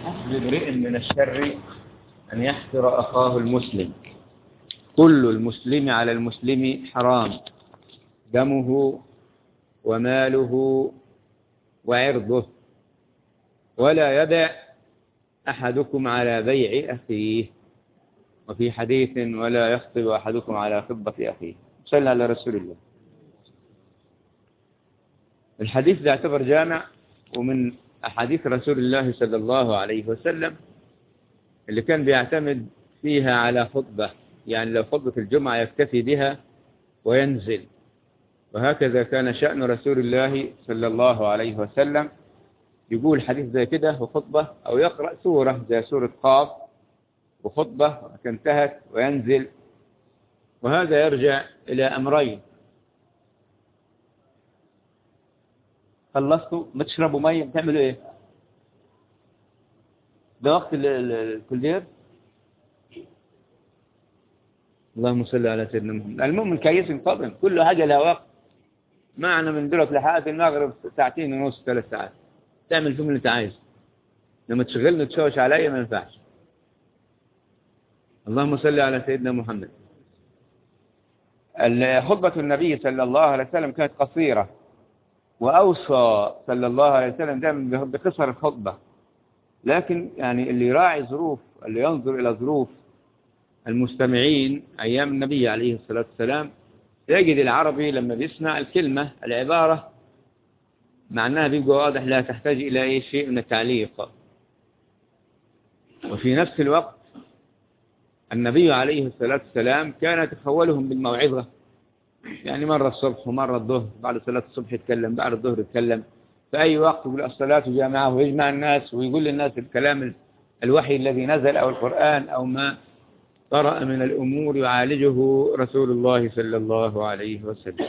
امرئ من الشر أن يحقر أخاه المسلم كل المسلم على المسلم حرام دمه وماله وعرضه ولا يدع أحدكم على بيع أخيه وفي حديث ولا يخطب أحدكم على خطبة أخيه صلى على رسول الله الحديث ده يعتبر جامع ومن أحاديث رسول الله صلى الله عليه وسلم اللي كان بيعتمد فيها على خطبة يعني لو خطبة الجمعة يكتفي بها وينزل وهكذا كان شأن رسول الله صلى الله عليه وسلم يقول حديث زي كده وخطبة أو يقرأ سورة زي سورة قاف وخطبة انتهت وينزل وهذا يرجع إلى أمرين خلصتوا ما تشربوا مية بتعملوا إيه ده وقت الكلير اللهم صل على سيدنا محمد المؤمن كيس طبعا كل حاجة لها وقت معنا من دلوقتي لحد المغرب ساعتين ونص ثلاث ساعات تعمل فيهم اللي انت عايزه لما تشغلني تشوش عليا ما ينفعش اللهم صل على سيدنا محمد خطبة النبي صلى الله عليه وسلم كانت قصيرة وأوصى صلى الله عليه وسلم دائما بقصر الخطبة لكن يعني اللي يراعي ظروف اللي ينظر إلى ظروف المستمعين أيام النبي عليه الصلاة والسلام يجد العربي لما بيسمع الكلمة العبارة معناها بيبقى واضح لا تحتاج إلى أي شيء من التعليق وفي نفس الوقت النبي عليه الصلاة والسلام كان يتخولهم بالموعظة يعني مرة الصبح ومرة الظهر بعد صلاة الصبح يتكلم بعد الظهر يتكلم في أي وقت يقول الصلاة جامعة ويجمع الناس ويقول للناس الكلام الوحي الذي نزل أو القرآن أو ما طرأ من الأمور يعالجه رسول الله صلى الله عليه وسلم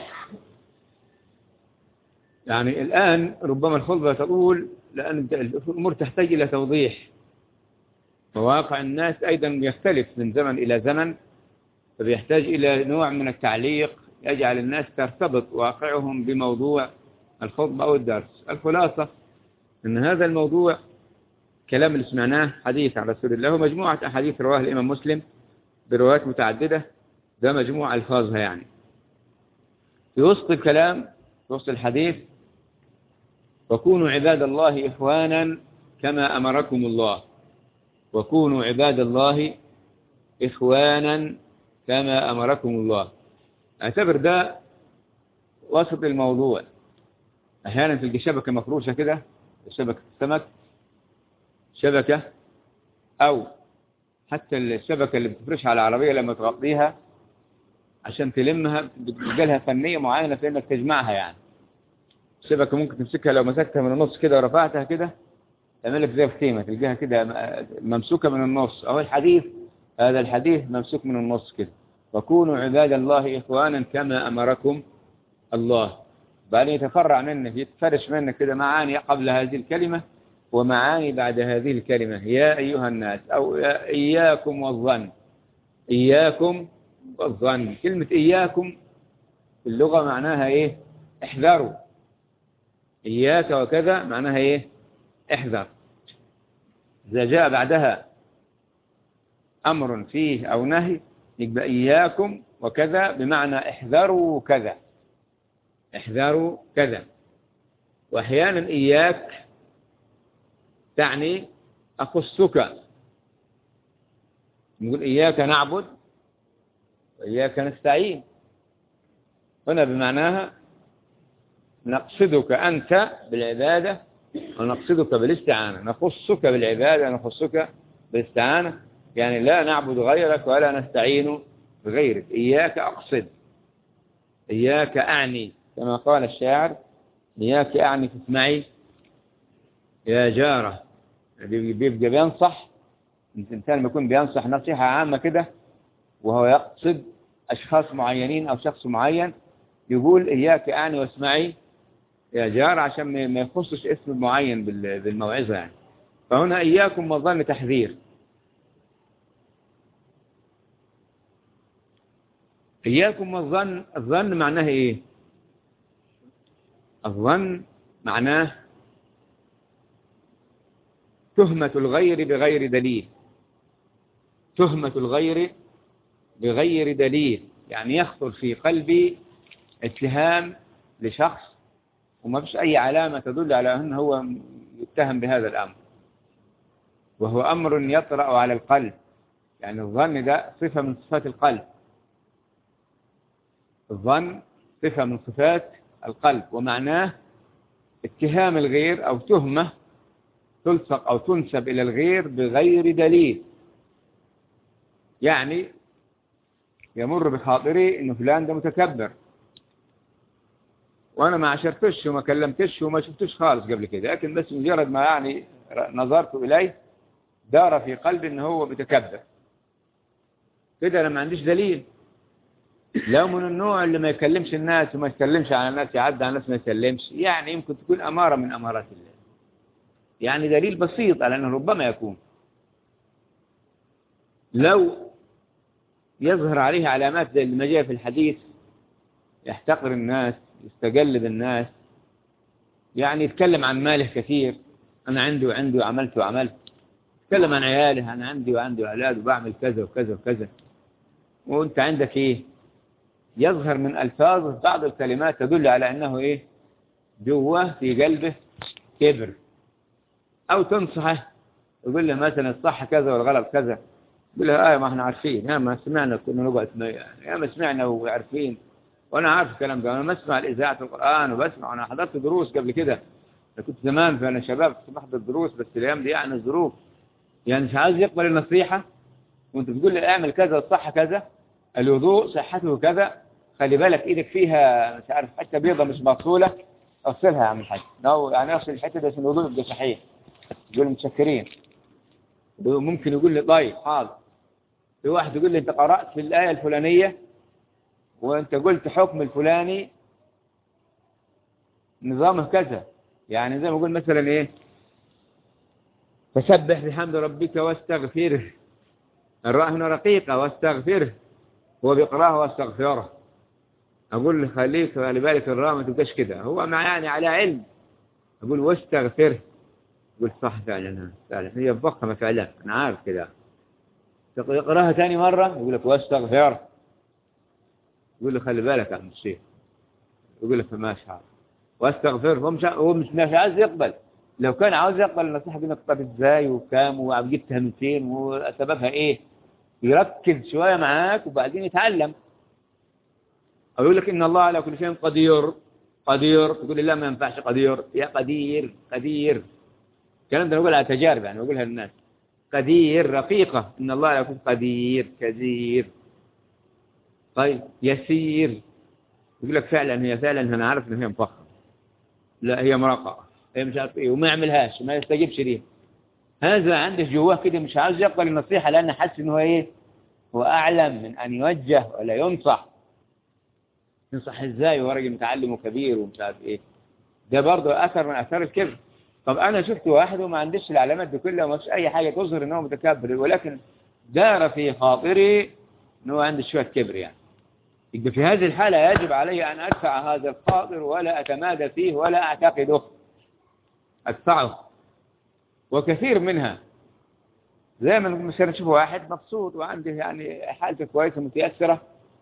يعني الآن ربما الخطبة تقول لأن الأمور تحتاج إلى توضيح مواقع الناس أيضا يختلف من زمن إلى زمن فبيحتاج إلى نوع من التعليق يجعل الناس ترتبط واقعهم بموضوع الخطبة أو الدرس الخلاصة أن هذا الموضوع كلام اللي سمعناه حديث عن رسول الله ومجموعة أحاديث رواه الإمام مسلم بروايات متعددة ده مجموعة ألفاظها يعني في وسط الكلام في وسط الحديث وكونوا عباد الله إخوانا كما أمركم الله وكونوا عباد الله إخوانا كما أمركم الله اعتبر ده وسط الموضوع أحيانا تلقي شبكة مفروشة كده شبكة السمك شبكة أو حتى الشبكة اللي بتفرشها على العربية لما تغطيها عشان تلمها بتلقى فنية معينة في انك تجمعها يعني الشبكة ممكن تمسكها لو مسكتها من النص كده ورفعتها كده تعمل لك زي فتيمة تلقاها كده ممسوكة من النص أو الحديث هذا الحديث ممسوك من النص كده وكونوا عباد الله إخوانا كما أمركم الله بعدين يتفرع منه يتفرش منه كده معاني قبل هذه الكلمة ومعاني بعد هذه الكلمة يا أيها الناس أو إياكم والظن إياكم والظن كلمة إياكم في اللغة معناها إيه احذروا إياك وكذا معناها إيه احذر إذا جاء بعدها أمر فيه أو نهي يبقى إياكم وكذا بمعنى احذروا كذا احذروا كذا وأحيانا إياك تعني أخصك نقول إياك نعبد وإياك نستعين هنا بمعناها نقصدك أنت بالعبادة ونقصدك بالاستعانة نخصك بالعبادة نخصك بالاستعانة يعني لا نعبد غيرك ولا نستعين بغيرك إياك أقصد إياك أعني كما قال الشاعر إياك أعني تسمعي يا جارة بيبقى بينصح الإنسان لما يكون بينصح نصيحة عامة كده وهو يقصد أشخاص معينين أو شخص معين يقول إياك أعني واسمعي يا جار عشان ما يخصش اسم معين بالموعظة يعني فهنا إياكم وظن تحذير إياكم والظن الظن معناه إيه الظن معناه تهمة الغير بغير دليل تهمة الغير بغير دليل يعني يخطر في قلبي اتهام لشخص وما فيش أي علامة تدل على أنه هو يتهم بهذا الأمر وهو أمر يطرأ على القلب يعني الظن ده صفة من صفات القلب الظن صفة من صفات القلب ومعناه اتهام الغير أو تهمة تلصق أو تنسب إلى الغير بغير دليل يعني يمر بخاطري إنه فلان ده متكبر وأنا ما عشرتش وما كلمتش وما شفتش خالص قبل كده لكن بس مجرد ما يعني نظرت إليه دار في قلبي إنه هو متكبر كده أنا ما عنديش دليل لو من النوع اللي ما يكلمش الناس وما يسلمش على الناس يعدي على الناس ما يسلمش يعني يمكن تكون أمارة من أمارات الله يعني دليل بسيط على أنه ربما يكون لو يظهر عليه علامات زي اللي ما جاء في الحديث يحتقر الناس يستقلب الناس يعني يتكلم عن ماله كثير أنا عندي وعندي وعملت وعملت يتكلم عن عياله أنا عندي وعندي أولاد وبعمل كذا وكذا وكذا وأنت عندك إيه يظهر من ألفاظه بعض الكلمات تدل على أنه إيه جوه في قلبه كبر أو تنصحه يقول له مثلا الصح كذا والغلط كذا يقول له آه ما احنا عارفين يا ما سمعنا كنا نقعد يعني يا ما سمعنا وعارفين وأنا عارف الكلام ده أنا ما أسمع الإذاعة القرآن وبسمع أنا حضرت دروس قبل كده أنا كنت زمان فأنا شباب كنت بحضر دروس بس الأيام دي يعني الظروف يعني مش عايز يقبل النصيحة وأنت تقول لي اعمل كذا الصح كذا الوضوء صحته كذا خلي بالك ايدك فيها مش عارف حته بيضه مش مغسوله اغسلها يا عم الحاج لو يعني اغسل الحته دي عشان الوضوء يبقى صحيح يقول متشكرين ممكن يقول لي طيب حاضر في واحد يقول لي انت قرات في الايه الفلانيه وانت قلت حكم الفلاني نظامه كذا يعني زي ما اقول مثلا ايه فسبح بحمد ربك واستغفره الراء هنا رقيقه واستغفره هو بيقراها واستغفره أقول له خليك خلي بالك الراء ما تبقاش كده هو مع يعني على علم أقول واستغفره يقول صح فعلا فعلا هي مفخمة فعلا أنا عارف كده يقراها ثاني مرة يقول لك واستغفر يقول له خلي بالك يا عم الشيخ يقول لك ما شاء واستغفر هو مش هو مش مش عايز يقبل لو كان عاوز يقبل النصيحة دي طب ازاي وكام وجبتها من فين وسببها ايه يركز شوية معاك وبعدين يتعلم أو يقول لك إن الله على كل شيء قدير قدير تقول لي لا ما ينفعش قدير يا قدير قدير الكلام ده نقول على تجارب يعني بقولها للناس قدير رقيقة إن الله على كل قدير كثير طيب يسير يقول لك فعلا هي فعلا أنا عارف إن هي مفخمة لا هي مرقعة هي مش عارف إيه وما يعملهاش ما يستجيبش ليها هذا عنده جواه كده مش عاوز يقبل النصيحة لأنه حاسس إنه إيه هو أعلم من أن يوجه ولا ينصح تنصح ازاي وهو راجل متعلم وكبير ومش عارف ايه ده برضه اثر من اثار الكبر طب انا شفت واحد وما عنديش العلامات دي كلها وما فيش اي حاجه تظهر ان هو متكبر ولكن دار في خاطري ان هو عنده شويه كبر يعني يبقى في هذه الحاله يجب علي ان ادفع هذا الخاطر ولا اتمادى فيه ولا اعتقده ادفعه وكثير منها زي ما مثلا نشوف واحد مبسوط وعنده يعني حالته كويسه متيسره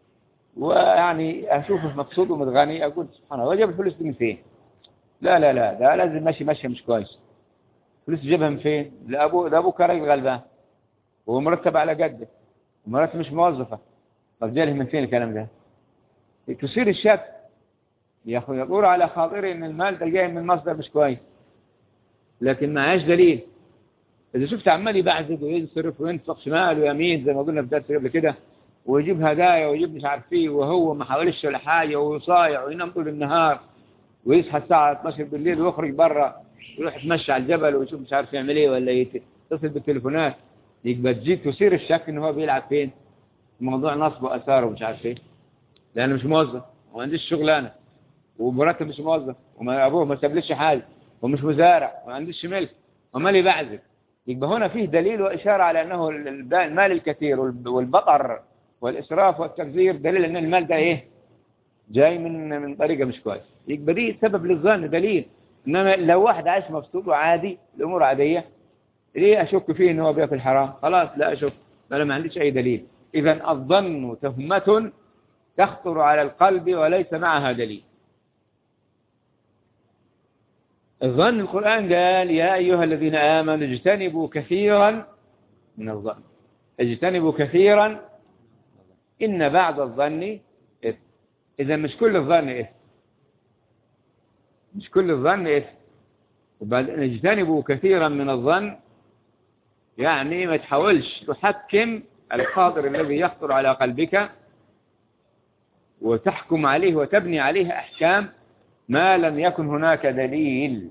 ويعني أشوفه مقصود ومتغني أقول سبحان الله جاب الفلوس دي من فين لا لا لا ده لازم ماشي ماشي مش كويس فلوس جابها من فين لأبوه ده أبوه راجل غلبان وهو مرتب على قده ومراته مش موظفة طب جاله من فين الكلام ده تصير الشك يقول على خاطري ان المال ده جاي من مصدر مش كويس لكن معاش دليل اذا شفت عمال يبعزق ويصرف وينفق شمال ويمين زي ما قلنا في درس قبل كده ويجيب هدايا ويجيب مش عارف ايه وهو ما حاولش ولا حاجه وصايع وينام طول النهار ويصحى الساعه 12 بالليل ويخرج بره يروح يتمشى على الجبل ويشوف مش عارف يعمل ايه ولا يتصل بالتليفونات يبقى تزيد تثير الشك ان هو بيلعب فين موضوع نصب واثار ومش عارف ايه لانه مش موظف وما عنديش شغلانه ومرتب مش موظف وما ابوه ما سابليش حاجه ومش مزارع وما عنديش ملك ومال يبعزق يبقى هنا فيه دليل وإشارة على أنه المال الكثير والبطر والإسراف والتبذير دليل أن المال ده إيه جاي من من طريقة مش كويس يبقى دي سبب للظن دليل إنما لو واحد عايش مبسوط وعادي الأمور عادية ليه أشك فيه إنه هو بياكل حرام خلاص لا أشك أنا ما عنديش أي دليل إذا الظن تهمة تخطر على القلب وليس معها دليل الظن القرآن قال يا أيها الذين آمنوا اجتنبوا كثيرا من الظن اجتنبوا كثيرا إن بعض الظن إثم إذا مش كل الظن إثم مش كل الظن إثم وبعدين اجتنبوا كثيرا من الظن يعني ما تحاولش تحكم الخاطر الذي يخطر على قلبك وتحكم عليه وتبني عليه أحكام ما لم يكن هناك دليل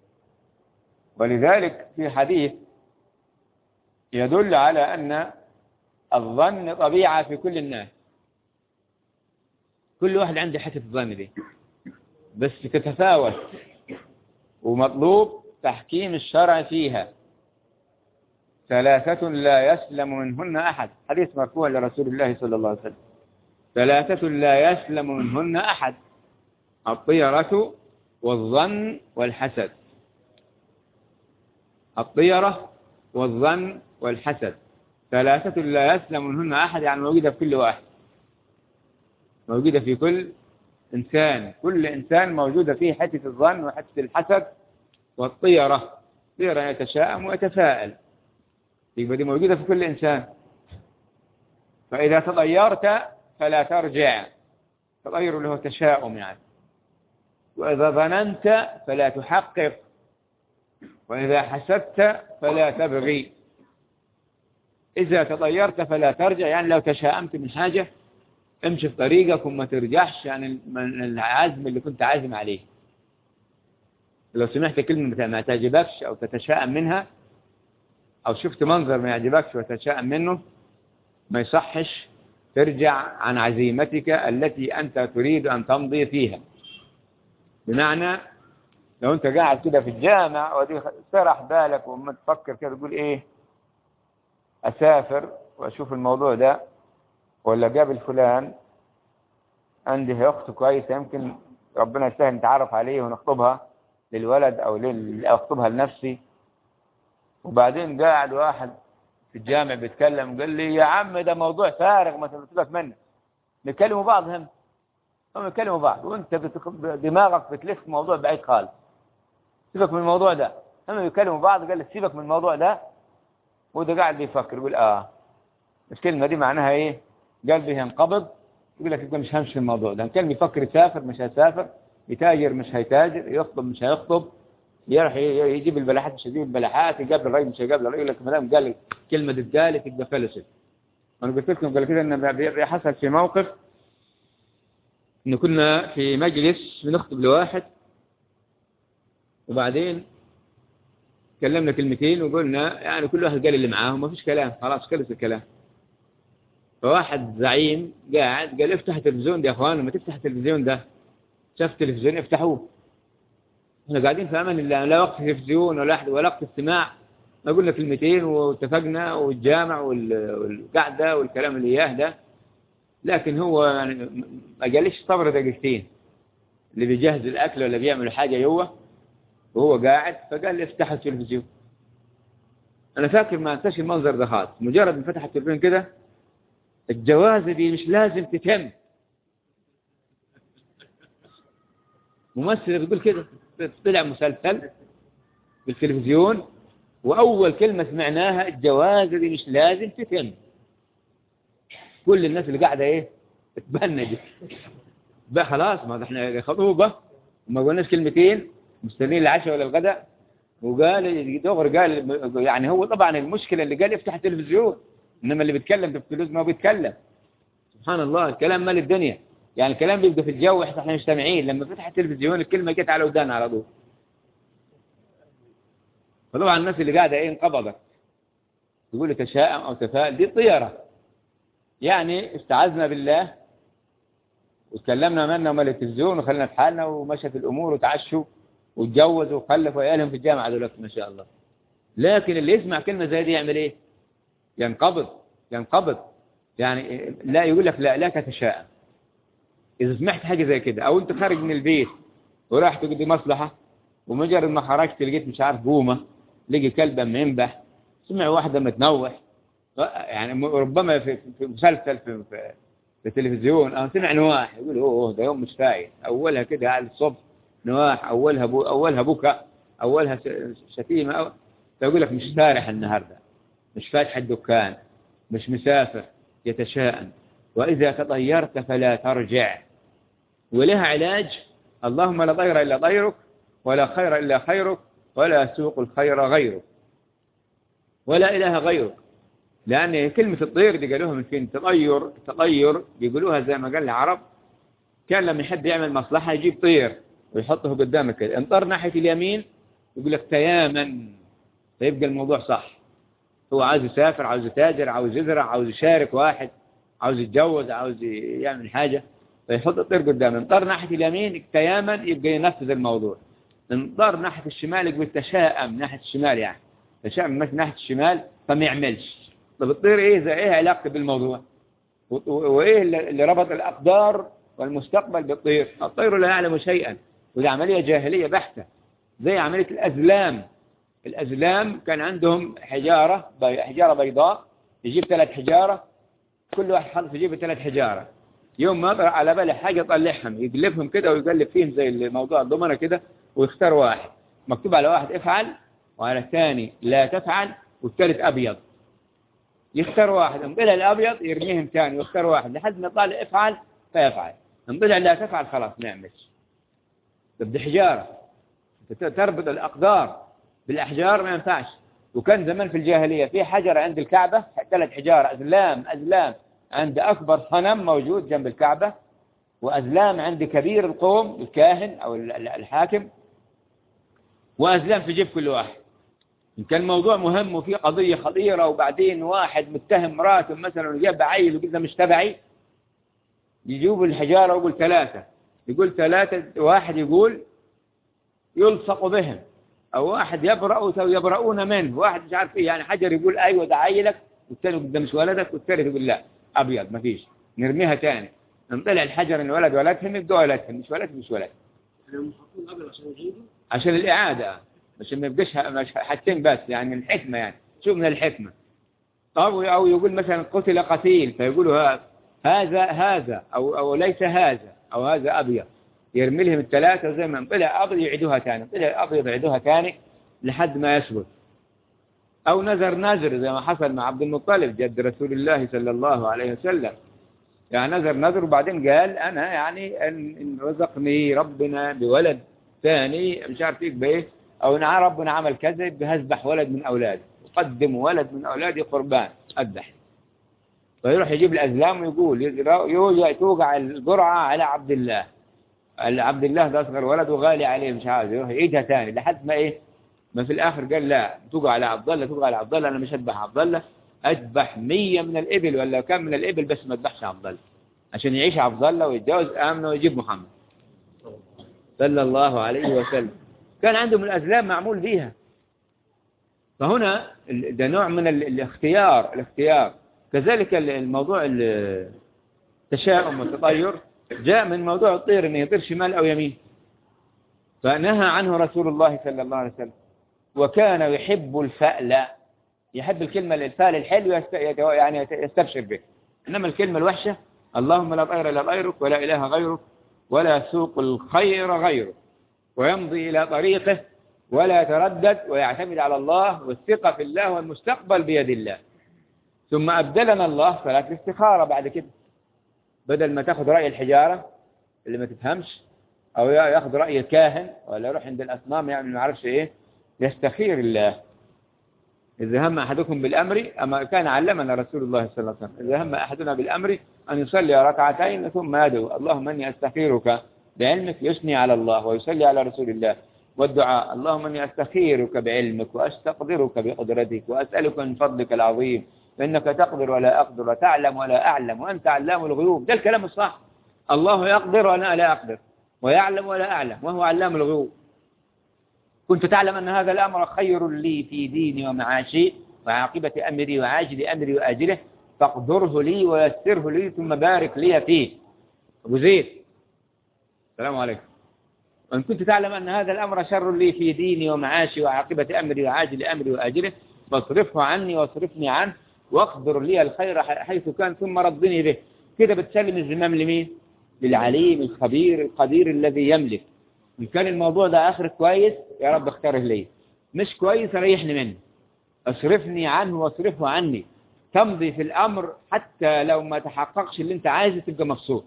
ولذلك في حديث يدل على أن الظن طبيعة في كل الناس كل واحد عنده حتة الظن دي بس تتفاوت ومطلوب تحكيم الشرع فيها ثلاثة لا يسلم منهن أحد حديث مرفوع لرسول الله صلى الله عليه وسلم ثلاثة لا يسلم منهن أحد الطيرة والظن والحسد الطيرة والظن والحسد ثلاثة لا يسلم منهن أحد يعني موجودة في كل واحد موجودة في كل إنسان كل إنسان موجودة فيه حتة الظن وحتة الحسد والطيرة طيرة يتشاءم ويتفاءل يبقى دي موجودة في كل إنسان فإذا تطيرت فلا ترجع تطير له تشاؤم يعني وإذا ظننت فلا تحقق وإذا حسبت فلا تبغي إذا تطيرت فلا ترجع يعني لو تشاءمت من حاجة امشي في طريقك وما ترجعش عن من العزم اللي كنت عازم عليه لو سمعت كلمة ما تعجبكش أو تتشاءم منها أو شفت منظر ما يعجبكش وتتشاءم منه ما يصحش ترجع عن عزيمتك التي أنت تريد أن تمضي فيها بمعنى لو أنت قاعد كده في الجامع ودي سرح بالك وما تفكر كده تقول إيه أسافر وأشوف الموضوع ده ولا قابل فلان عندي أخت كويسة يمكن ربنا يسهل نتعرف عليه ونخطبها للولد أو أخطبها لنفسي وبعدين قاعد واحد في الجامع بيتكلم قال لي يا عم ده موضوع فارغ ما تبتلك منه نكلموا بعض هم هم يكلموا بعض وانت دماغك بتلف موضوع بعيد خالص سيبك من الموضوع ده هم يكلموا بعض قال لك سيبك من الموضوع ده وده قاعد بيفكر يقول اه الكلمة دي معناها ايه قلبي ينقبض يقول لك انت مش همشي في الموضوع ده كان بيفكر يسافر مش هيسافر يتاجر مش هيتاجر يخطب مش هيخطب يروح يجيب البلاحات مش هيجيب البلاحات يقابل الراجل مش هيقابل الراجل يقول لك ما دام قال كلمة اتقالت يبقى فلست انا قلت لكم قبل كده ان حصل في موقف ان كنا في مجلس بنخطب لواحد وبعدين كلمنا كلمتين وقلنا يعني كل واحد قال اللي معاه وما فيش كلام خلاص خلص الكلام فواحد زعيم قاعد قال افتح التلفزيون ده يا اخوان ما تفتح التلفزيون ده شاف التلفزيون افتحوه احنا قاعدين في امان الله لا وقت تلفزيون ولا ولا وقت استماع ما قلنا كلمتين واتفقنا والجامع والقعده والكلام اللي اياه ده لكن هو يعني ما قالش صبر دقيقتين اللي بيجهز الاكل ولا بيعمل حاجه جوه وهو قاعد فقال لي افتح التلفزيون انا فاكر ما انساش المنظر ده خالص مجرد ما فتح التلفزيون كده الجوازة دي مش لازم تتم ممثل بيقول كده طلع مسلسل بالتلفزيون وأول كلمة سمعناها الجوازة دي مش لازم تتم كل الناس اللي قاعدة ايه اتبنجت بقى خلاص ما احنا خطوبة وما قلناش كلمتين مستنيين العشاء ولا الغداء وقال دغر قال يعني هو طبعا المشكلة اللي قال افتح التلفزيون إنما اللي بيتكلم في التلفزيون ما بيتكلم سبحان الله الكلام مال الدنيا يعني الكلام بيبقى في الجو احنا مجتمعين لما فتح التلفزيون الكلمة جت على ودانا على طول فطبعا الناس اللي قاعدة ايه انقبضت يقول تشاءم او تفاءل دي طيرة يعني استعذنا بالله وتكلمنا منا ومال التلفزيون وخلينا في حالنا ومشت الامور وتعشوا واتجوزوا وخلفوا عيالهم في الجامعة دلوقتي ما شاء الله لكن اللي يسمع كلمة زي دي يعمل ايه ينقبض ينقبض يعني لا يقول لك لا لا تتشاءم إذا سمعت حاجة زي كده أو أنت خارج من البيت وراح تقضي مصلحة ومجرد ما خرجت لقيت مش عارف بومة لقي كلب أما ينبح سمع واحدة متنوح يعني ربما في في مسلسل في في, في التلفزيون أو سمع نواح يقول أوه ده يوم مش فايت أولها كده على الصبح نواح أولها بو أولها بكى أولها شتيمة أو يقول لك مش سارح النهاردة مش فاتح الدكان مش مسافر يتشاءم وإذا تطيرت فلا ترجع ولها علاج اللهم لا طير إلا طيرك ولا خير إلا خيرك ولا سوق الخير غيرك ولا إله غيرك لأن كلمة الطير دي قالوها من فين تطير تطير بيقولوها زي ما قال العرب كان لما يحب يعمل مصلحة يجيب طير ويحطه قدامك كده انطر ناحية اليمين يقول لك تياما فيبقى الموضوع صح هو عاوز يسافر عاوز يتاجر عاوز يزرع عاوز يشارك واحد عاوز يتجوز عاوز يعمل حاجة فيحط الطير قدامه انطر ناحية اليمين تياما يبقى ينفذ الموضوع انطر ناحية الشمال يقول تشاءم ناحية الشمال يعني تشاءم مش ناحية الشمال فما يعملش طب الطير ايه زي ايه علاقته بالموضوع وايه اللي ربط الاقدار والمستقبل بالطير الطير لا يعلم شيئا ودي عملية جاهلية بحتة زي عملية الأزلام الأزلام كان عندهم حجارة حجارة بيضاء يجيب ثلاث حجارة كل واحد حاطط يجيب ثلاث حجارة يوم ما طلع على باله حاجة يطلعهم يقلبهم كده ويقلب فيهم زي موضوع الضمنة كده ويختار واحد مكتوب على واحد افعل وعلى الثاني لا تفعل والثالث أبيض يختار واحد ان طلع الأبيض يرميهم ثاني ويختار واحد لحد ما طالع افعل فيفعل ان طلع لا تفعل خلاص نعمل بدي حجارة تربط الأقدار بالأحجار ما ينفعش وكان زمان في الجاهلية في حجر عند الكعبة ثلاث حجارة أزلام أزلام عند أكبر صنم موجود جنب الكعبة وأزلام عند كبير القوم الكاهن أو الحاكم وأزلام في جيب كل واحد إن كان الموضوع مهم وفي قضية خطيرة وبعدين واحد متهم مراته مثلا وجاب عيل وقلنا مش تبعي يجيبوا الحجارة ويقول ثلاثة يقول ثلاثة واحد يقول يلصق بهم أو واحد يبرأ يبرؤون منه واحد مش عارف إيه يعني حجر يقول أيوة ده عيلك والثاني يقول ده مش ولدك والثالث يقول لا أبيض ما فيش نرميها ثاني نطلع الحجر إن ولد ولدهم يبقى ولدهم مش ولد مش ولد عشان الإعادة عشان ما يبقاش حاجتين بس يعني من الحكمة يعني شو من الحكمة أو أو يقول مثلا قتل قتيل فيقولوا هذا هذا أو أو ليس هذا أو هذا أبيض يرمي لهم الثلاثة زي ما طلع أبيض يعيدوها ثاني طلع أبيض يعيدوها ثاني لحد ما يثبت أو نذر نذر زي ما حصل مع عبد المطلب جد رسول الله صلى الله عليه وسلم يعني نذر نذر وبعدين قال أنا يعني إن رزقني ربنا بولد ثاني مش عارف ايه بايه أو إن ربنا عمل كذا بهذبح ولد من أولادي أقدم ولد من أولادي قربان أذبح فيروح يجيب الأزلام ويقول توقع القرعة على عبد الله عبد الله ده أصغر ولد وغالي عليه مش عاوز يروح يعيدها ثاني لحد ما إيه ما في الآخر قال لا توقع على عبد الله توقع على عبد الله أنا مش أذبح عبد الله أذبح مية من الإبل ولا كم من الإبل بس ما أذبحش عبد الله عشان يعيش عبد الله ويتجوز آمنه ويجيب محمد صلى الله عليه وسلم كان عندهم الأزلام معمول بيها فهنا ده نوع من الاختيار الاختيار كذلك الموضوع التشاؤم والتطير جاء من موضوع الطير انه يطير شمال او يمين فنهى عنه رسول الله صلى الله عليه وسلم وكان يحب الفأل يحب الكلمة الفأل الحلو يعني يستبشر به إنما الكلمة الوحشة اللهم لا طير إلا غيرك ولا إله غيرك ولا سوق الخير غيرك ويمضي إلى طريقه ولا يتردد ويعتمد على الله والثقة في الله والمستقبل بيد الله ثم أبدلنا الله صلاة الاستخارة بعد كده بدل ما تاخذ رأي الحجارة اللي ما تفهمش أو ياخذ رأي الكاهن ولا يروح عند الأصنام يعني ما يعرفش إيه يستخير الله إذا هم أحدكم بالأمر أما كان علمنا رسول الله صلى الله عليه وسلم إذا هم أحدنا بالأمر أن يصلي ركعتين ثم يدعو اللهم أني أستخيرك بعلمك يثني على الله ويصلي على رسول الله والدعاء اللهم أني أستخيرك بعلمك وأستقدرك بقدرتك وأسألك من فضلك العظيم فإنك تقدر ولا أقدر وتعلم ولا أعلم وأنت علام الغيوب ده الكلام الصح الله يقدر وأنا لا أقدر ويعلم ولا أعلم وهو علام الغيوب كنت تعلم أن هذا الأمر خير لي في ديني ومعاشي وعاقبة أمري وعاجل أمري وآجله فاقدره لي ويسره لي ثم بارك لي فيه أبو زيد السلام عليكم وإن كنت تعلم أن هذا الأمر شر لي في ديني ومعاشي وعاقبة أمري وعاجل أمري وآجله فاصرفه عني واصرفني عنه واقدر لي الخير حيث كان ثم ردني به كده بتسلم الزمام لمين للعليم الخبير القدير الذي يملك إن كان الموضوع ده آخر كويس يا رب اختاره لي مش كويس ريحني منه اصرفني عنه واصرفه عني تمضي في الأمر حتى لو ما تحققش اللي انت عايزه تبقى مبسوط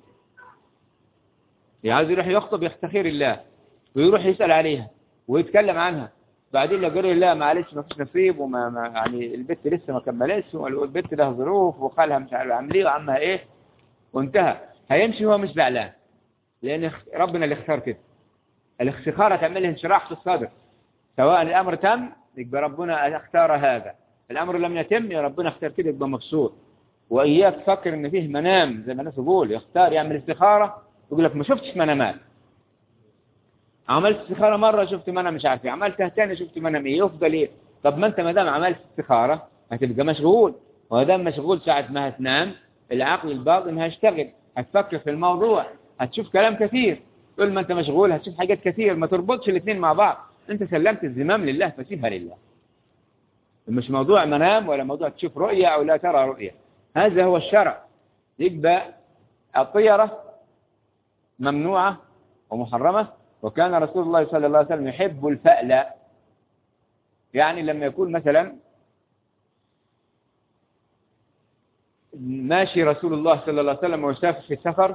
عايز يروح يخطب يختخير الله ويروح يسأل عليها ويتكلم عنها بعدين لو قالوا لا معلش ما فيش نصيب وما ما يعني البت لسه ما كملتش والبت لها ظروف وخالها مش عارف عامل ايه وعمها ايه وانتهى هيمشي هو مش زعلان لان ربنا اللي اختار كده الاستخاره تعمل له انشراح في الصدر سواء الامر تم يبقى ربنا اختار هذا الامر لم يتم يا ربنا اختار كده يبقى مبسوط واياك تفكر ان فيه منام زي ما الناس بيقول يختار يعمل استخاره يقول لك ما شفتش منامات عملت استخاره مره شفت منام مش عارف ايه عملتها ثاني شفت منام ايه يفضل ايه طب ما انت ما دام عملت استخاره هتبقى مشغول وما دام مشغول ساعه ما هتنام العقل الباطن هيشتغل هتفكر في الموضوع هتشوف كلام كثير طول ما انت مشغول هتشوف حاجات كثير ما تربطش الاثنين مع بعض انت سلمت الزمام لله فسيبها لله مش موضوع منام ولا موضوع تشوف رؤية او لا ترى رؤية هذا هو الشرع يبقى الطيرة ممنوعة ومحرمة وكان رسول الله صلى الله عليه وسلم يحب الفأل يعني لما يكون مثلا ماشي رسول الله صلى الله عليه وسلم ويسافر في السفر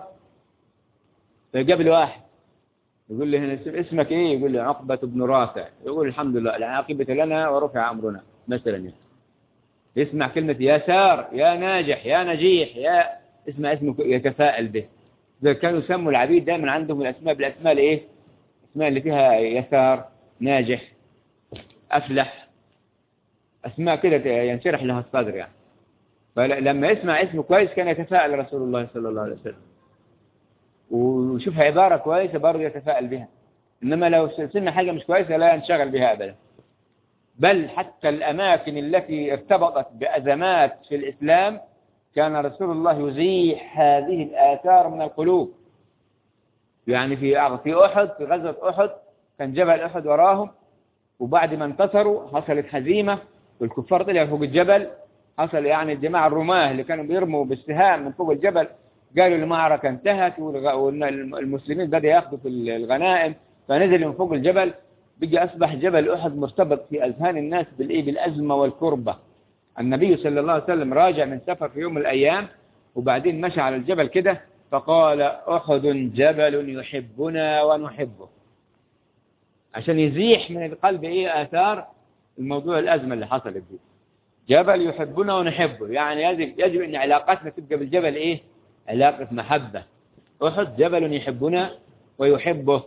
فيقابل واحد يقول له هنا اسمك ايه يقول له عقبة بن رافع يقول الحمد لله العاقبة لنا ورفع أمرنا مثلا يعني. يسمع كلمة يا سار يا ناجح يا نجيح يا اسمع اسمه يتفائل به إذا كانوا يسموا العبيد دائما عندهم الأسماء بالأسماء الايه الأسماء اللي فيها يسار ناجح أفلح أسماء كده ينشرح لها الصدر يعني فلما يسمع اسمه كويس كان يتفائل رسول الله صلى الله عليه وسلم ويشوف عبارة كويسة برضه يتفائل بها إنما لو سمع حاجة مش كويسة لا ينشغل بها أبدا بل حتى الأماكن التي ارتبطت بأزمات في الإسلام كان رسول الله يزيح هذه الآثار من القلوب يعني في في أحد في غزوة أحد كان جبل أحد وراهم وبعد ما انتصروا حصلت هزيمة والكفار طلعوا فوق الجبل حصل يعني الجماعة الرماه اللي كانوا بيرموا بالسهام من فوق الجبل قالوا المعركة انتهت والمسلمين بدأوا ياخذوا في الغنائم فنزل من فوق الجبل بقى أصبح جبل أحد مرتبط في أذهان الناس بالإيه بالأزمة والكربة النبي صلى الله عليه وسلم راجع من سفر في يوم من الأيام وبعدين مشى على الجبل كده فقال أحد جبل يحبنا ونحبه عشان يزيح من القلب إيه آثار الموضوع الأزمة اللي حصلت دي جبل يحبنا ونحبه يعني يجب, يجب أن علاقتنا تبقى بالجبل إيه علاقة محبة أحد جبل يحبنا ويحبه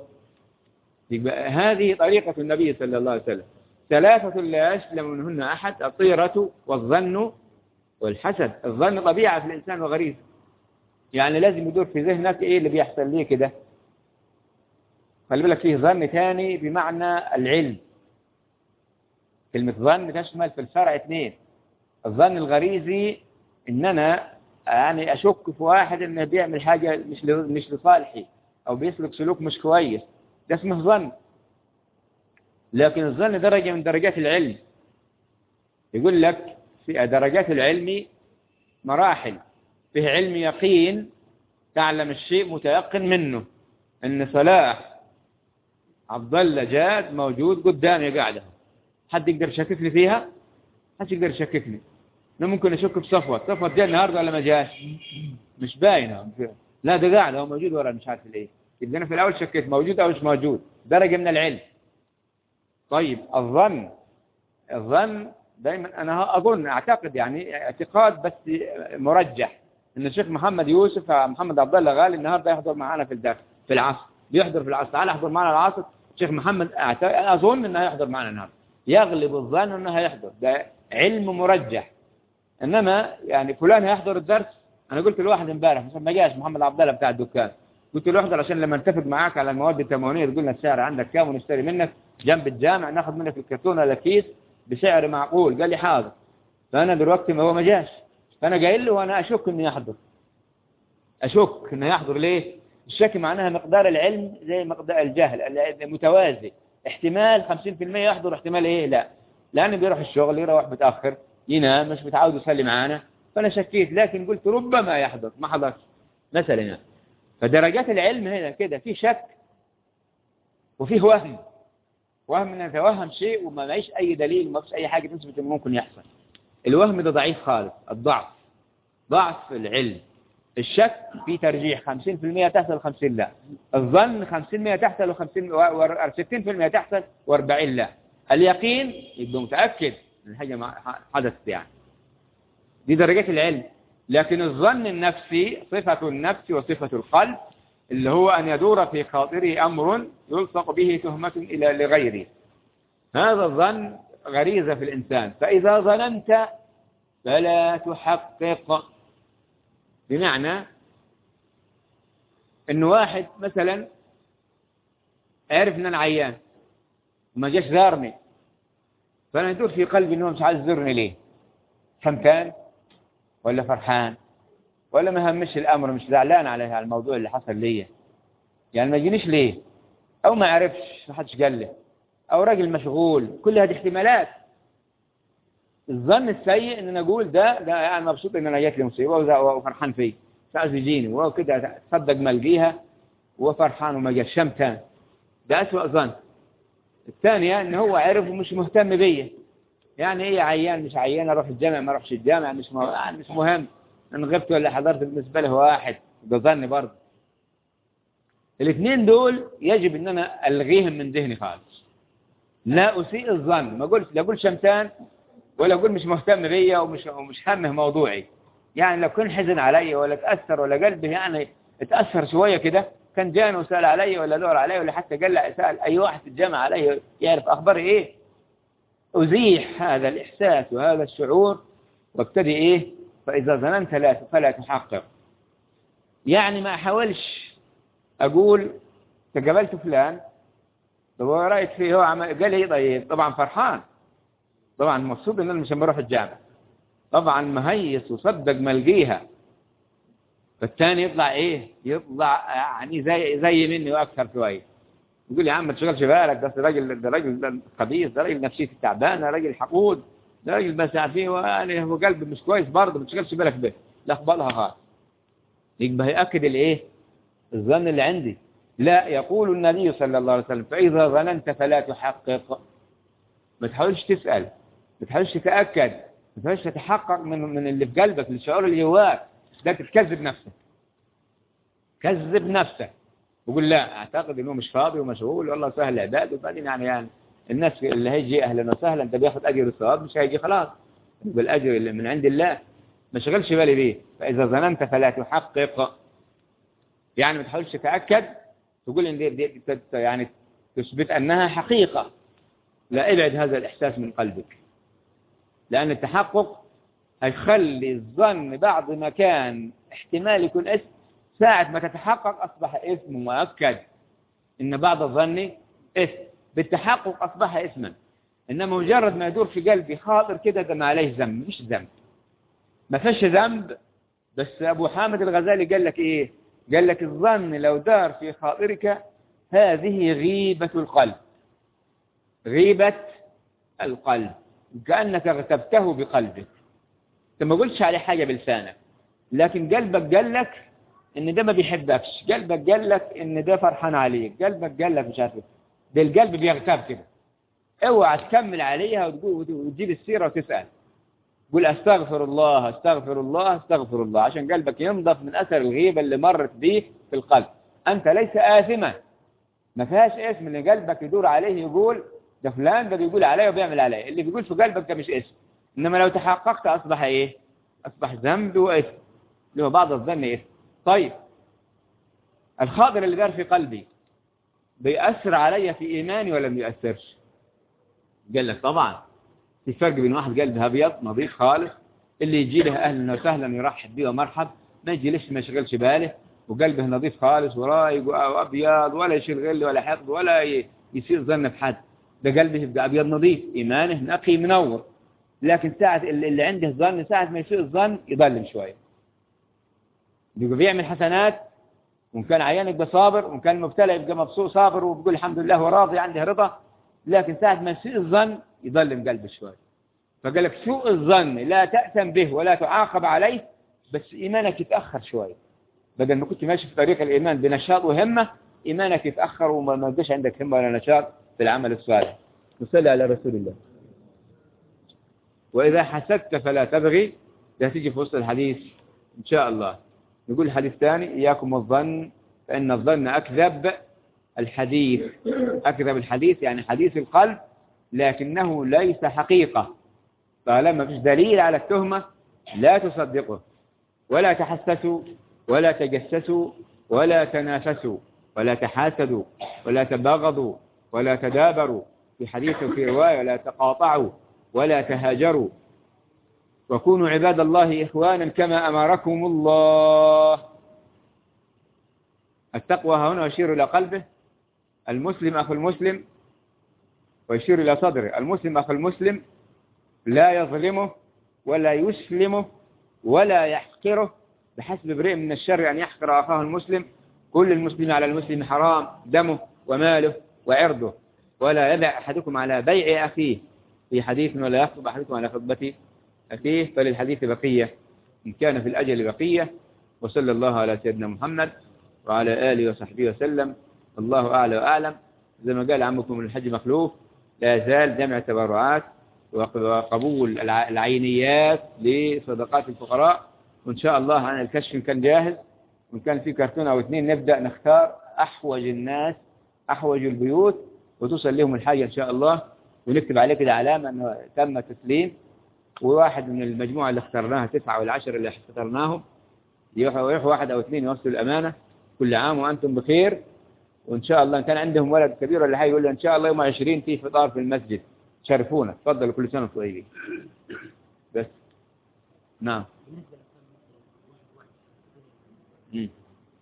هذه طريقة النبي صلى الله عليه وسلم ثلاثة لا يسلم منهن أحد الطيرة والظن والحسد الظن طبيعة في الإنسان وغريزة يعني لازم يدور في ذهنك إيه اللي بيحصل ليه كده خلي بالك فيه ظن ثاني بمعنى العلم كلمة ظن تشمل في الشرع اثنين الظن الغريزي ان انا يعني اشك في واحد انه بيعمل حاجة مش مش لصالحي او بيسلك سلوك مش كويس ده اسمه ظن لكن الظن درجة من درجات العلم يقول لك في درجات العلم مراحل فيه علم يقين تعلم الشيء متيقن منه ان صلاح عبد الله جاد موجود قدامي قاعده حد يقدر يشكك لي فيها حد يقدر يشككني انا ممكن اشك في صفوت صفوت جاء النهارده ولا ما جاش مش باينه لا ده قاعد هو موجود ولا مش عارف ليه يبقى انا في الاول شكيت موجود او مش موجود درجه من العلم طيب الظن الظن دايما انا اظن اعتقد يعني اعتقاد بس مرجح ان الشيخ محمد يوسف محمد عبد الله غالي النهارده يحضر معنا في الدرس في العصر بيحضر في العصر تعال احضر معنا العصر الشيخ محمد انا اظن انه هيحضر معنا النهارده يغلب الظن انه هيحضر ده علم مرجح انما يعني فلان هيحضر الدرس انا قلت لواحد امبارح مثلا ما جاش محمد عبد الله بتاع الدكان قلت له احضر عشان لما نتفق معاك على المواد التموينيه تقول لنا السعر عندك كام ونشتري منك جنب الجامع ناخذ منك الكرتونه ولا كيس بسعر معقول قال لي حاضر فانا دلوقتي ما هو ما جاش فانا قايل له وانا اشك اني يحضر اشك انه يحضر ليه الشك معناها مقدار العلم زي مقدار الجهل متوازي احتمال 50% يحضر احتمال ايه لا لأنه بيروح الشغل يروح متأخر ينام مش متعود يصلي معانا فأنا شكيت لكن قلت ربما يحدث ما حدث مثلا يعني فدرجات العلم هنا كده في شك وفيه وهم وهم ان نتوهم شيء وما معيش اي دليل وما فيش اي حاجه تثبت انه ممكن يحصل الوهم ده ضعيف خالص الضعف ضعف العلم الشك في ترجيح 50% تحصل 50 لا الظن 50% تحصل و50 و60% تحصل و40 لا اليقين يبقى متأكد ان الحاجة حدثت يعني دي درجات العلم لكن الظن النفسي صفة النفس وصفة القلب اللي هو أن يدور في خاطره أمر يلصق به تهمة إلى لغيره هذا الظن غريزة في الإنسان فإذا ظننت فلا تحقق بمعنى أن واحد مثلا عرف أن أنا عيان وما جاش زارني فأنا يدور في قلبي أنه مش عايز يزورني ليه حمتان ولا فرحان ولا ما همش الأمر مش زعلان على على الموضوع اللي حصل ليا يعني ما يجينيش ليه أو ما عرفش ما حدش قال له أو راجل مشغول كل هذه احتمالات الظن السيء ان انا اقول ده ده يعني مبسوط ان انا جات لي مصيبه وفرحان فيه مش عايز يجيني وهو كده تصدق ما القيها وفرحان وما جاش شمتان ده اسوء ظن الثانيه ان هو عرف ومش مهتم بيا يعني ايه عيان مش عيان اروح الجامع ما اروحش الجامع مش مه... يعني مش مهم ان غبت ولا حضرت بالنسبه له واحد ده ظني برضه الاثنين دول يجب ان انا الغيهم من ذهني خالص لا اسيء الظن ما اقولش لا اقول شمتان ولا اقول مش مهتم بيا ومش ومش همه موضوعي يعني لو كان حزن علي ولا تاثر ولا قلبه يعني اتاثر شويه كده كان جاني وسال علي ولا دور علي ولا حتى قال لي سال اي واحد في الجامعه علي يعرف اخباري ايه ازيح هذا الاحساس وهذا الشعور وابتدي ايه فاذا ظننت لا فلا تحقق يعني ما احاولش اقول تقابلت فلان طب رايك فيه هو عمل قال لي طيب طبعا فرحان طبعا مبسوط ان انا مش بروح الجامع طبعا مهيس وصدق ملقيها فالثاني يطلع ايه يطلع يعني زي زي مني واكثر شويه يقول يا عم ما تشغلش بالك ده راجل ده راجل خبيث ده راجل نفسيته تعبانه راجل حقود ده راجل بس عارفين يعني هو قلبه مش كويس برضه ما تشغلش بالك به لا اقبلها خالص يبقى هيأكد الايه الظن اللي عندي لا يقول النبي صلى الله عليه وسلم فإذا ظننت فلا تحقق ما تحاولش تسأل ما تحاولش تتأكد ما تحاولش تتحقق من من اللي في قلبك من الشعور اللي جواك ده تكذب نفسك كذب نفسك وقول لا اعتقد انه مش فاضي ومشغول والله سهل العباد وبعدين يعني, يعني الناس اللي هيجي اهلا وسهلا انت بياخد اجر الثواب مش هيجي خلاص بالاجر اللي من عند الله ما شغلش بالي بيه فاذا ظننت فلا تحقق يعني ما تحاولش تتاكد تقول ان دي, دي يعني تثبت انها حقيقه لا ابعد هذا الاحساس من قلبك لأن التحقق هيخلي الظن بعض ما كان احتمال يكون اسم ساعة ما تتحقق أصبح اسم مؤكد إن بعض الظن اسم بالتحقق أصبح اسما إنما مجرد ما يدور في قلبي خاطر كده ده ما عليه ذنب مش ذنب ما فيش ذنب بس أبو حامد الغزالي قال لك إيه قال لك الظن لو دار في خاطرك هذه غيبة القلب غيبة القلب كأنك اغتبته بقلبك انت ما قلتش عليه حاجة بلسانك لكن قلبك قال لك ان ده ما بيحبكش قلبك قال لك ان ده فرحان عليك قلبك قال لك مش عارف ده القلب بيغتاب كده اوعى تكمل عليها وتقول وتجيب السيرة وتسأل قول استغفر الله استغفر الله استغفر الله عشان قلبك ينضف من اثر الغيبة اللي مرت به في القلب انت ليس آثما ما فيهاش اسم اللي قلبك يدور عليه يقول ده فلان ده بيقول عليا وبيعمل عليا اللي بيقول في قلبك ده مش اسم انما لو تحققت اصبح ايه اصبح ذنب واسم اللي هو بعض الظن اسم طيب الخاطر اللي دار في قلبي بيأثر عليا في ايماني ولا ما بيأثرش قال لك طبعا في فرق بين واحد قلبه ابيض نظيف خالص اللي يجي له اهلا وسهلا يرحب بيه ومرحب ما يجي ليش ما يشغلش باله وقلبه نظيف خالص ورايق وابيض ولا يشيل غل ولا حقد ولا يصير ظن في حد ده قلبه يبقى أبيض نظيف إيمانه نقي منور لكن ساعة اللي عنده ظن ساعة ما يصير الظن يظلم شوية يبقى بيعمل حسنات وإن كان عيان يبقى صابر وإن كان مبتلى يبقى مبسوط صابر وبيقول الحمد لله وراضي عنده رضا لكن ساعة ما يصير الظن يظلم قلبه شوي فقال لك سوء الظن لا تأثم به ولا تعاقب عليه بس إيمانك يتأخر شوي بدل ما كنت ماشي في طريق الإيمان بنشاط وهمة إيمانك يتأخر وما ما يبقاش عندك همة ولا نشاط في العمل الصالح نصلي على رسول الله وإذا حسدت فلا تبغي ده تيجي في وسط الحديث إن شاء الله نقول الحديث الثاني إياكم الظن فإن الظن أكذب الحديث أكذب الحديث يعني حديث القلب لكنه ليس حقيقة طالما فيش دليل على التهمة لا تصدقه ولا تحسسوا ولا تجسسوا ولا تنافسوا ولا تحاسدوا ولا تباغضوا ولا تدابروا في حديث وفي رواية ولا تقاطعوا ولا تهاجروا وكونوا عباد الله إخوانا كما أمركم الله التقوى هنا يشير إلى قلبه المسلم أخو المسلم ويشير إلى صدره المسلم أخو المسلم لا يظلمه ولا يسلمه ولا يحقره بحسب امرئ من الشر أن يحقر أخاه المسلم كل المسلم على المسلم حرام دمه وماله وعرضه ولا يدع أحدكم على بيع أخيه في حديث ولا يخطب أحدكم على خطبة أخيه فللحديث بقية إن كان في الأجل بقية وصلى الله على سيدنا محمد وعلى آله وصحبه وسلم الله أعلى وأعلم زي ما قال عمكم الحج مخلوف لا يزال جمع تبرعات وقبول العينيات لصدقات الفقراء وإن شاء الله عن الكشف كان جاهز وإن كان في كرتون أو اثنين نبدأ نختار أحوج الناس أحوج البيوت وتوصل لهم الحاجة إن شاء الله ونكتب عليه كده علامة أنه تم تسليم وواحد من المجموعة اللي اخترناها تسعة والعشر اللي اخترناهم يروح واحد أو اثنين يوصلوا الأمانة كل عام وأنتم بخير وإن شاء الله إن كان عندهم ولد كبير ولا حاجة يقول له إن شاء الله يوم 20 في فطار في المسجد شرفونا تفضلوا كل سنة طيبين بس نعم مم.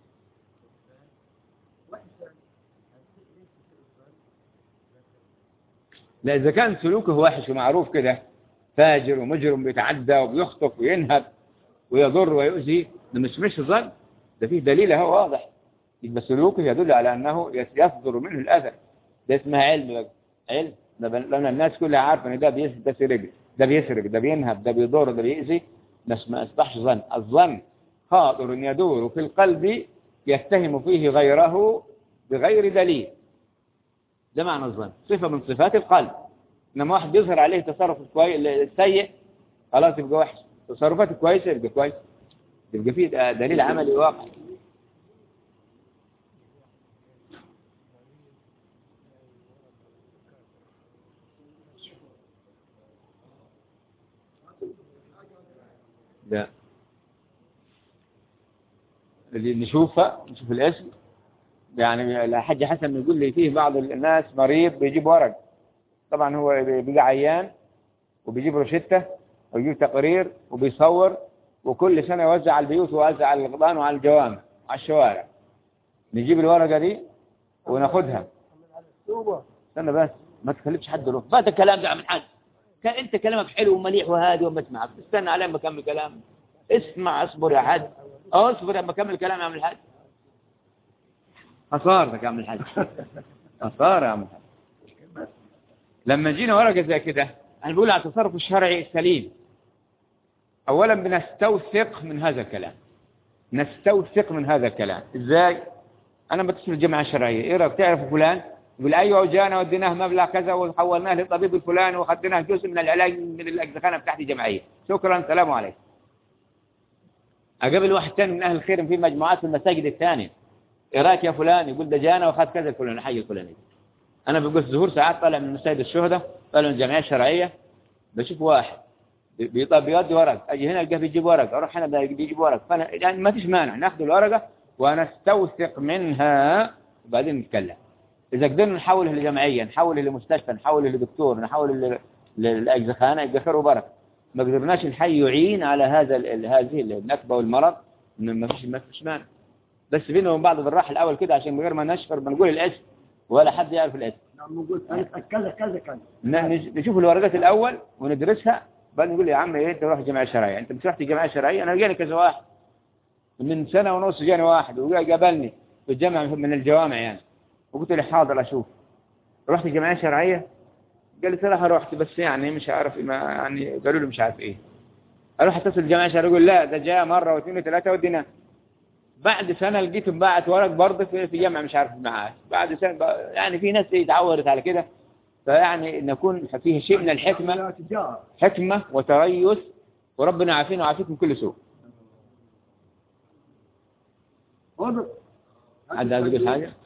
لا إذا كان سلوكه وحش ومعروف كده فاجر ومجرم بيتعدى وبيخطف وينهب ويضر ويؤذي ده مش مش ظن ده فيه دليل اهو واضح يبقى سلوكه يدل على أنه يصدر منه الأذى ده اسمها علم بقى علم ده لأن الناس كلها عارفة أن ده بيسرق ده سرق ده بيسرق ده بينهب ده بيضر ده بيأذي بس ما أصبحش ظن الظن خاطر يدور في القلب يتهم فيه غيره بغير دليل ده معنى الظن صفة من صفات القلب إنما واحد بيظهر عليه تصرف كويس السيء خلاص يبقى وحش تصرفاته كويسة يبقى كويس يبقى فيه دليل عملي واقعي لا اللي نشوفها نشوف الاسم يعني الحاج حسن يقول لي فيه بعض الناس مريض بيجيب ورق طبعا هو بيجي عيان وبيجيب روشتة ويجيب تقرير وبيصور وكل سنة يوزع على البيوت ويوزع على الغضبان وعلى الجوامع على الشوارع نجيب الورقة دي وناخدها استنى بس ما تخليش حد له فات الكلام ده من حد كان انت كلامك حلو ومليح وهادي وما اسمعك استنى علي ما اكمل كلام اسمع اصبر يا حد اه اصبر لما اكمل كلام يا عم الحاج خسارتك يا عم الحاج خسارة يا عم الحاج لما جينا ورقة زي كده انا بقول على التصرف الشرعي السليم اولا بنستوثق من هذا الكلام نستوثق من هذا الكلام ازاي انا بتصل الجماعة الشرعية ايه رايك تعرف فلان يقول ايوه وجانا وديناه مبلغ كذا وحولناه للطبيب الفلاني واخذناه جزء من العلاج من الاجزخانه بتاعتي جمعيه شكرا سلام عليكم اقابل واحد ثاني من اهل الخير في مجموعات في المساجد الثانيه ايه رايك يا فلان يقول ده جانا واخذ كذا الفلاني الحي الفلاني انا بقول الظهور ساعات طالع من مساجد الشهداء طالع من الجمعيه الشرعيه بشوف واحد بيطلب بيودي ورق اجي هنا القاه بيجيب ورق اروح هنا بيجيب ورق فانا يعني ما فيش مانع ناخذ الورقه ونستوثق منها وبعدين نتكلم إذا قدرنا نحوله لجمعية نحوله لمستشفى نحوله لدكتور نحوله للأجزخانة يبقى خير وبركة ما قدرناش الحي يعين على هذا هذه النكبة والمرض ما فيش ما فيش مانع بس بينهم وبين بعض بالراحة الأول كده عشان من غير ما نشفر بنقول الاسم ولا حد يعرف الاسم نقول كذا كذا كذا نشوف الورقات الأول وندرسها بعدين نقول يا عم ايه انت روح جمعية شرعية انت مش رحت جمعية شرعية انا جاني كذا واحد من سنة ونص جاني واحد وقابلني في الجامعة من الجوامع يعني وقلت له حاضر أشوف رحت الجمعية الشرعية قال لي صراحة رحت بس يعني مش عارف ما يعني قالوا له مش عارف ايه اروح اتصل الجامعة عشان يقول لا ده جاء مرة واثنين وثلاثة ودينا بعد سنة لقيته بعت ورق برضه في في جامعة مش عارف معاه بعد سنة بقى- يعني في ناس ايه اتعودت على كده فيعني نكون فيه شيء من الحكمة لا تجارة حكمة وتريث وربنا عافينا وعافيكم من كل سوء وضع حد عايز يقول حاجة